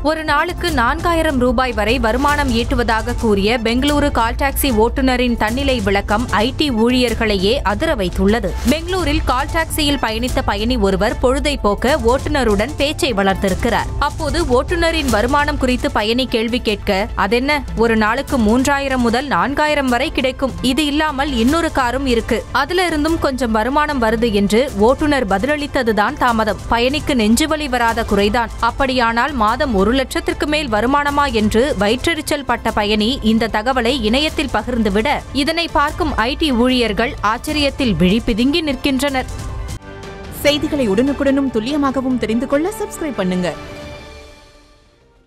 ஒரு நாளுக்கு நான்காயிரம் ரூபாய் வரை வருமானம் ஈட்டுவதாக கூறிய பெங்களூரு கால் டாக்ஸி ஓட்டுநரின் தன்னிலை விளக்கம் ஐடி ஊழியர்களையே அதிர வைத்துள்ளது பெங்களூரில் கால் டாக்ஸியில் பயணித்த பயணி ஒருவர் பொழுதை போக்க ஓட்டுநருடன் பேச்சை வளர்த்திருக்கிறார் அப்போது ஓட்டுநரின் வருமானம் குறித்து பயணி கேள்வி கேட்க அதென்ன ஒரு நாளுக்கு மூன்றாயிரம் முதல் நான்காயிரம் வரை கிடைக்கும் இது இல்லாமல் இன்னொரு காரும் இருக்கு அதுல இருந்தும் கொஞ்சம் வருமானம் வருது என்று ஓட்டுநர் பதிலளித்ததுதான் தாமதம் பயணிக்கு நெஞ்சுவலி வராத குறைதான் அப்படியானால் மாதம் ஒரு லட்சத்திற்கு மேல் வருமானமா என்று வயிற்றெரிச்சல் பட்ட பயணி இந்த தகவலை இணையத்தில் பகிர்ந்துவிட இதனை பார்க்கும் ஐடி ஊழியர்கள் ஆச்சரியத்தில் விழி பிதுங்கி நிற்கின்றனர் செய்திகளை உடனுக்குடனும் துல்லியமாகவும் தெரிந்து கொள்ள சப்ஸ்கிரைப் பண்ணுங்க